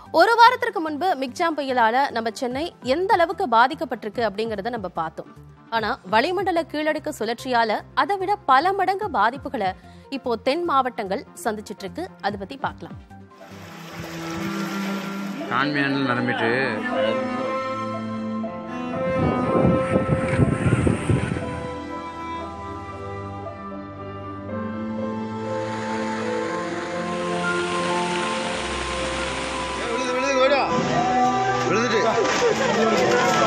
ஒரு வாரத்திற்கு முன்பு மிக்ஜாம் புயலால நம்ம சென்னை எந்த அளவுக்கு பாதிக்கப்பட்டிருக்கு அப்படிங்கறத நம்ம பார்த்தோம் ஆனா வளிமண்டல கீழடுக்கு சுழற்சியால அதை விட பல மடங்கு பாதிப்புகளை இப்போ தென் மாவட்டங்கள் சந்திச்சிட்டு இருக்கு அதை பத்தி பார்க்கலாம் கான்மியானில் நிரம்பிட்டு விழுது விழுது ஓடா விழுந்துட்டு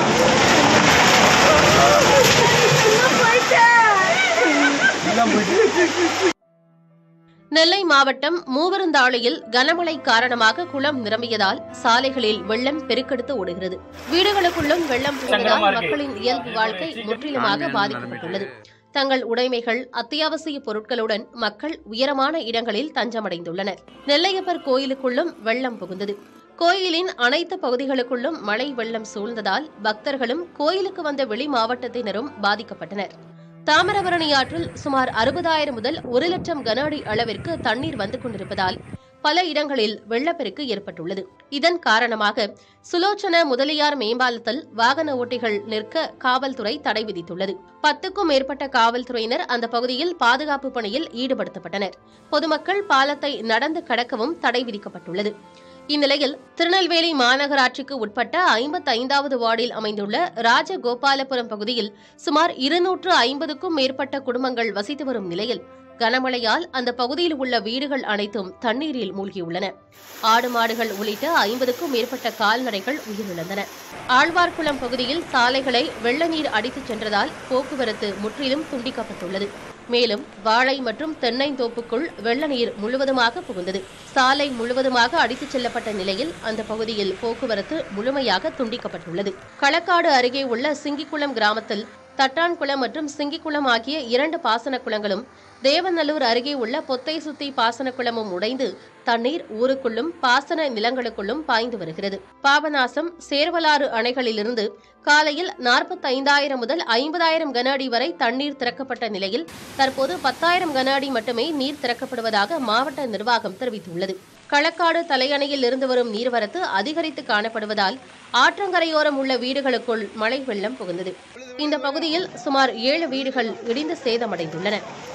நெல்லை மாவட்டம் மூவருந்தாளையில் கனமழை காரணமாக குளம் நிரம்பியதால் சாலைகளில் வெள்ளம் பெருக்கெடுத்து ஓடுகிறது வீடுகளுக்குள்ளும் வெள்ளம் புகுந்ததால் மக்களின் இயல்பு வாழ்க்கை முற்றிலுமாக பாதிக்கப்பட்டுள்ளது தங்கள் உடைமைகள் அத்தியாவசிய பொருட்களுடன் மக்கள் உயரமான இடங்களில் தஞ்சமடைந்துள்ளனர் நெல்லையப்பர் கோயிலுக்குள்ளும் வெள்ளம் புகுந்தது கோயிலின் அனைத்து பகுதிகளுக்குள்ளும் மழை வெள்ளம் சூழ்ந்ததால் பக்தர்களும் கோயிலுக்கு வந்த வெளி மாவட்டத்தினரும் பாதிக்கப்பட்டனர் தாமிரபரணி ஆற்றில் சுமார் அறுபதாயிரம் முதல் ஒரு லட்சம் கன அடி அளவிற்கு தண்ணீர் வந்து கொண்டிருப்பதால் பல இடங்களில் வெள்ளப்பெருக்கு ஏற்பட்டுள்ளது இதன் காரணமாக சுலோச்சன முதலியார் மேம்பாலத்தில் வாகன ஓட்டிகள் நிற்க காவல்துறை தடை விதித்துள்ளது பத்துக்கும் மேற்பட்ட காவல்துறையினர் அந்த பகுதியில் பாதுகாப்பு பணியில் ஈடுபடுத்தப்பட்டனர் பொதுமக்கள் பாலத்தை நடந்து கடக்கவும் தடை விதிக்கப்பட்டுள்ளது இந்நிலையில் திருநெல்வேலி மாநகராட்சிக்கு உட்பட்ட ஐம்பத்தைந்தாவது வார்டில் அமைந்துள்ள ராஜகோபாலபுரம் பகுதியில் சுமார் இருநூற்று ஐம்பதுக்கும் மேற்பட்ட குடும்பங்கள் வசித்து வரும் நிலையில் கனமழையால் அந்த பகுதியில் உள்ள வீடுகள் அனைத்தும் தண்ணீரில் மூழ்கியுள்ளன ஆடு மாடுகள் உள்ளிட்ட ஐம்பதுக்கும் மேற்பட்ட கால்நடைகள் உயிரிழந்தன ஆழ்வார்குளம் பகுதியில் சாலைகளை வெள்ள நீர் அடித்துச் சென்றதால் போக்குவரத்து முற்றிலும் துண்டிக்கப்பட்டுள்ளது மேலும் வாழை மற்றும் தென்னைந்தோப்புக்குள் வெள்ள நீர் முழுவதுமாக புகுந்தது சாலை முழுவதுமாக அடித்துச் செல்லப்பட்ட நிலையில் அந்த பகுதியில் போக்குவரத்து முழுமையாக துண்டிக்கப்பட்டுள்ளது களக்காடு அருகே உள்ள சிங்கிக்குளம் கிராமத்தில் தட்டான்குளம் மற்றும் சிங்கிக்குளம் ஆகிய இரண்டு பாசன குளங்களும் தேவநல்லூர் அருகே உள்ள பொத்தை சுத்தி பாசன குளமும் உடைந்து தண்ணீர் ஊருக்குள்ளும் பாசன நிலங்களுக்குள்ளும் பாய்ந்து வருகிறது பாபநாசம் சேர்வலாறு அணைகளிலிருந்து காலையில் நாற்பத்தைந்தாயிரம் முதல் ஐம்பதாயிரம் கன அடி வரை தண்ணீர் திறக்கப்பட்ட நிலையில் தற்போது பத்தாயிரம் கன அடி மட்டுமே நீர் திறக்கப்படுவதாக மாவட்ட நிர்வாகம் தெரிவித்துள்ளது களக்காடு தலையணையில் இருந்து வரும் நீர்வரத்து அதிகரித்து காணப்படுவதால் ஆற்றங்கரையோரம் உள்ள வீடுகளுக்குள் மழை வெள்ளம் புகுந்தது இந்த பகுதியில் சுமார் ஏழு வீடுகள் இடிந்து சேதமடைந்துள்ளன